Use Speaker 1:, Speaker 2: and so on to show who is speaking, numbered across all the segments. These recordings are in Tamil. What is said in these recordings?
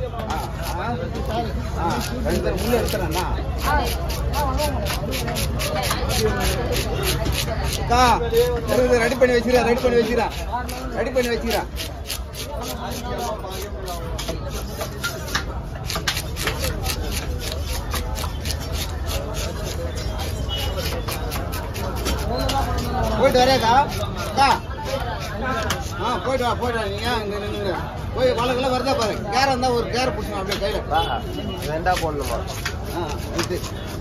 Speaker 1: ரெண்டு பேரும் உள்ள இருக்கிறேன்னா அக்கா ரெடி பண்ணி வச்சுக்கிறா ரெடி பண்ணி வச்சுக்கிறா ரெடி பண்ணி வச்சுக்கிறா போயிட்டு வரையாக்கா அக்கா ஆ போயிட்டு வா போயிட்டு வா நீங்க இங்க நின்னுங்க போய் வளர்க்கல வருதா பாரு கேர் இருந்தா ஒரு கேர் பிடிச்சணும் அப்படியே கையில
Speaker 2: ரெண்டா போடணுமா
Speaker 1: ஆ இது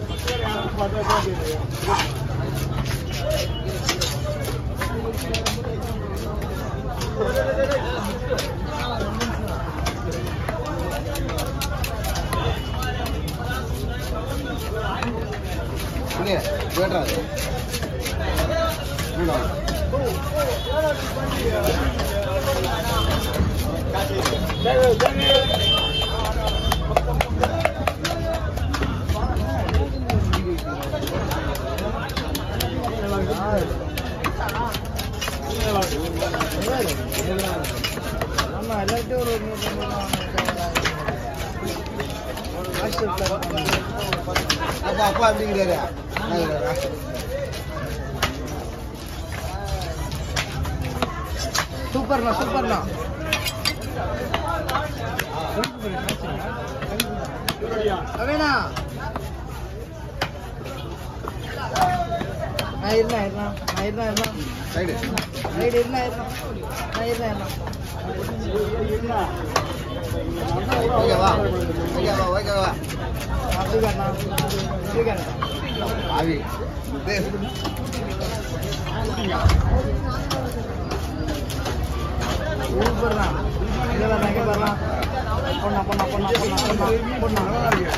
Speaker 1: இங்கே போய்ட்றாது அப்பா அப்பா அப்படிங்கிறாரு
Speaker 2: சூப்பர்ண்ணா சூப்பர்ண்ணா ரவேண்ணா நான் இருந்தேன் இருந்தேன் நான் இருந்தேன் இருந்தேன்
Speaker 1: சைடு
Speaker 2: ரைடு இருந்தேன் இருந்தேன் நான் இருந்தேன் இருந்தேன்
Speaker 1: ஓகேவா ஓகேவா ஓகேவா
Speaker 2: ஸ்ரீகாந்த்ண்ணா ஸ்ரீகாந்த்
Speaker 1: ஆவி இது
Speaker 2: சூப்பர்ண்ணா இங்கே வரலாம் இங்கே வரலாம் பொண்ணா பொண்ணா பொண்ணா பொண்ணா பொண்ணா பொண்ணா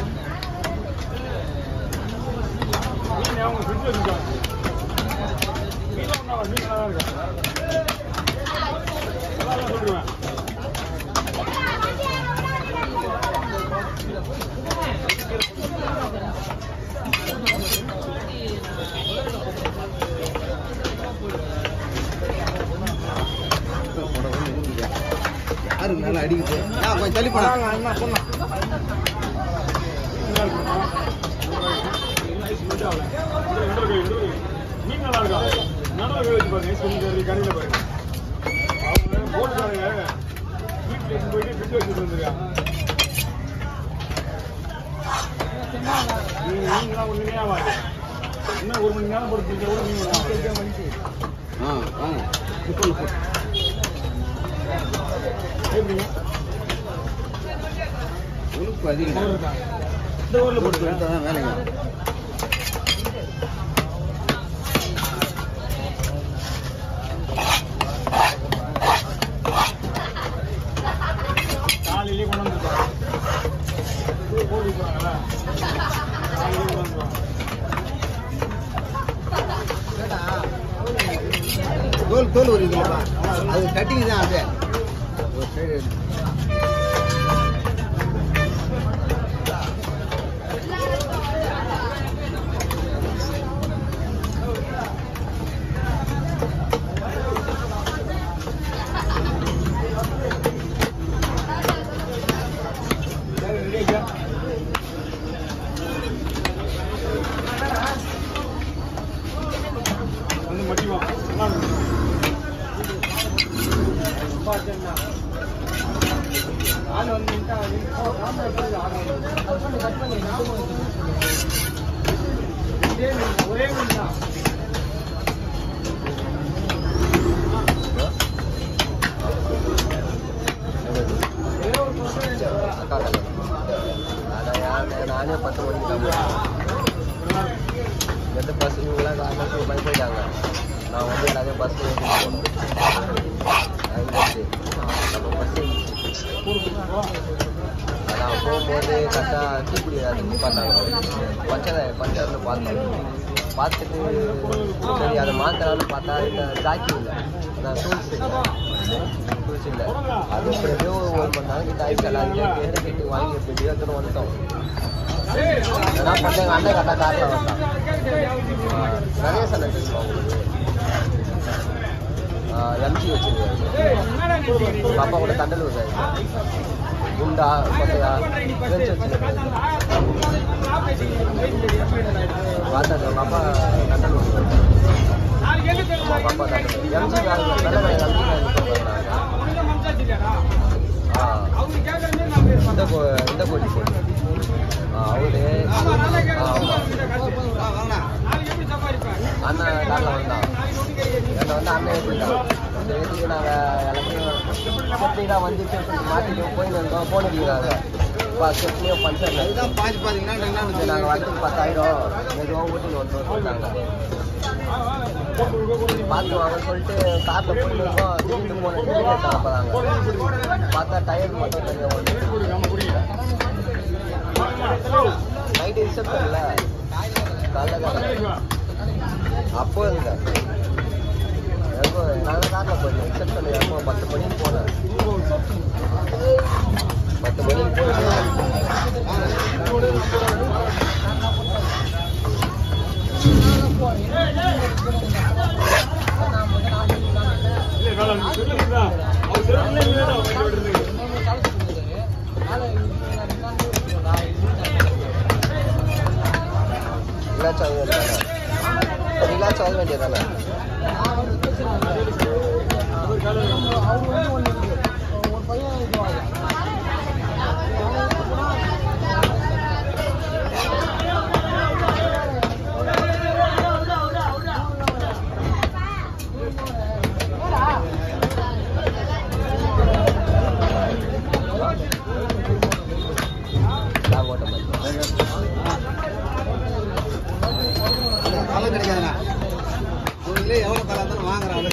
Speaker 1: யாரு மேல அடிக்குது ஆ கொஞ்சம் தள்ளி போனா
Speaker 2: பொண்ணா அண்ணா பொண்ணா
Speaker 3: இன்னும் ஒரு மணி நேரம் பொறுத்து கூட நீங்க
Speaker 1: ஆ வாங்க இப்போ போ
Speaker 3: எப்படிங்க
Speaker 1: உனக்கு அதிகம்
Speaker 3: இந்த ஊர்ல
Speaker 1: போட்டு
Speaker 3: போட்டுருக்கேன்
Speaker 1: தான் வேலைங்க
Speaker 3: காலையிலேயே கொண்டு வந்துருப்பாங்க போட்டு போறாங்களா காலையிலேயே கொண்டு வந்துருவாங்க
Speaker 1: தோல் தோல் ஒரு இதுலப்பா அது கட்டிங் தான் அப்படியே ஒரு சைடு
Speaker 3: வந்து மட்டிவா ஒரே மீன் தான்
Speaker 2: அக்கா அதான் நானே பத்து மணிக்கு தான் எந்த பசங்களாம் காலையில் போய் போயிட்டாங்க நான் வந்து எல்லாத்தையும் பஸ் போகணும் நம்ம பஸ் அதான் போகும்போது கரெக்டாக தீக்குடி அது பார்த்தாங்க பஞ்சர் பஞ்சர்னு பார்த்தோம் பார்த்துட்டு சரி அதை மாத்தலாம்னு பார்த்தா இந்த ஜாக்கி இல்லை அதான் டூல்ஸ் இல்லை டூல்ஸ் இல்லை அது எப்படியோ ஒரு மணி நேரம் கிட்ட ஆயிடுச்சு எல்லாரும் கேட்டு கேட்டு வாங்கி எப்படியோ எடுத்துன்னு வந்துட்டோம் என்ன பண்ண எங்கள் அண்ணன் கரெக்டாக காரில் வந்தான் நிறைய சண்டை தெரியுமா உங்களுக்கு எம்சி வச்சிருக்காரு பாப்பா கூட தண்டல் விசாரிச்சு குண்டா கொட்டையா வச்சு வச்சு பார்த்தா நம்ம அப்பா கண்டல் நம்ம அப்பா கண்டல் எம்ஜி வேலை நல்ல வேலை எம்ஜி வேலை ஆ இந்த கோ இந்த கோழி போட்டு ஆ அவரு ஆ ஆமாம் அண்ணன் காரில் வந்தான் என்னை வந்து அண்ணன் ஏற்றிட்டான் சரி நாங்கள் எல்லாத்தையும் செப்டி தான் வந்துச்சு சொல்லிட்டு மாட்டிட்டு போய் இருந்தோம் ஃபோன் அடிக்கிறாங்க பா செப்டியும் பஞ்சர்
Speaker 1: அதுதான் பாஞ்சு பாத்தீங்கன்னா என்னன்னு
Speaker 2: சரி நாங்கள் வரத்துக்கு பத்தாயிரம் மெதுவாக ஊட்டின்னு வந்து சொல்லிட்டாங்க பார்த்து வாங்கன்னு சொல்லிட்டு காரில் போயிட்டு இருக்கோம் திடீர்னு போன டிக்கெட் அனுப்புறாங்க பார்த்தா டயர் மட்டும் தனியாக வந்து நைட்டு ரிசப்ஷன்ல காலைல காலைல அப்போ இருங்க எப்போ நாங்கள் காரில் போயிருந்தோம் ரிசப்ஷன் எப்போ பத்து மணிக்கு போனேன் பத்து மணிக்கு போனேன்
Speaker 3: இல்ல வேலை சொல்லுங்க அவர் சொல்லுங்க
Speaker 2: ரிலாக்ஸ் ஆக வேண்டியதானே ரிலாக்ஸ் ஆக வேண்டியதானே நான் ஓட்ட மாட்டேன்
Speaker 1: தலை கிடைக்காதுண்ணா உங்களே எவ்வளோ தலை இருந்தாலும் வாங்குறாங்க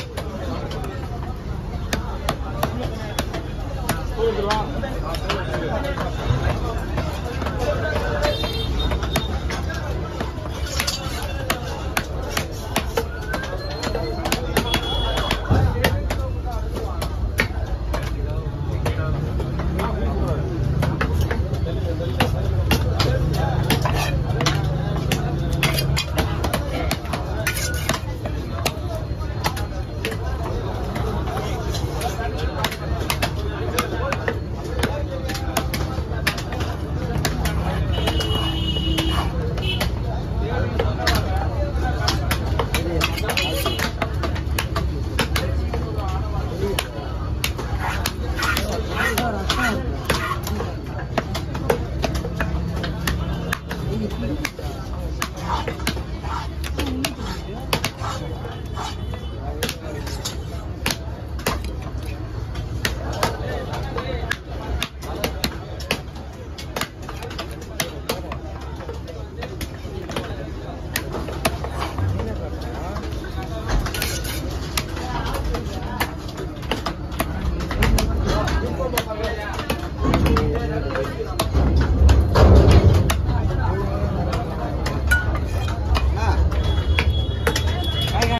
Speaker 3: ஆ